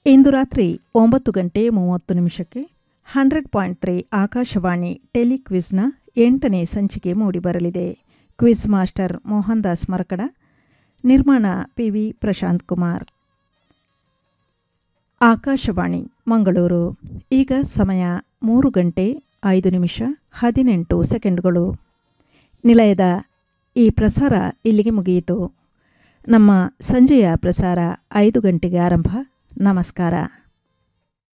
ಇಂದು ರಾತ್ರಿ ಒಂಬತ್ತು ಗಂಟೆ ಮೂವತ್ತು ನಿಮಿಷಕ್ಕೆ ಹಂಡ್ರೆಡ್ ಪಾಯಿಂಟ್ ತ್ರೀ ಆಕಾಶವಾಣಿ ಟೆಲಿಕ್ವಿಜ್ನ ಎಂಟನೇ ಸಂಚಿಕೆ ಮೂಡಿಬರಲಿದೆ ಕ್ವಿಜ್ ಮಾಸ್ಟರ್ ಮೋಹನ್ ದಾಸ್ ಮರಕಡ ನಿರ್ಮಾಣ ಪಿ ವಿ ಪ್ರಶಾಂತ್ ಕುಮಾರ್ ಆಕಾಶವಾಣಿ ಮಂಗಳೂರು ಈಗ ಸಮಯ ಮೂರು ಗಂಟೆ ಐದು ನಿಮಿಷ ಹದಿನೆಂಟು ಸೆಕೆಂಡ್ಗಳು ನಿಲಯದ ಈ ಪ್ರಸಾರ ಇಲ್ಲಿಗೆ ಮುಗಿಯಿತು ನಮ್ಮ ಸಂಜೆಯ ಪ್ರಸಾರ ಐದು ಗಂಟೆಗೆ ಆರಂಭ ನಮಸ್ಕಾರ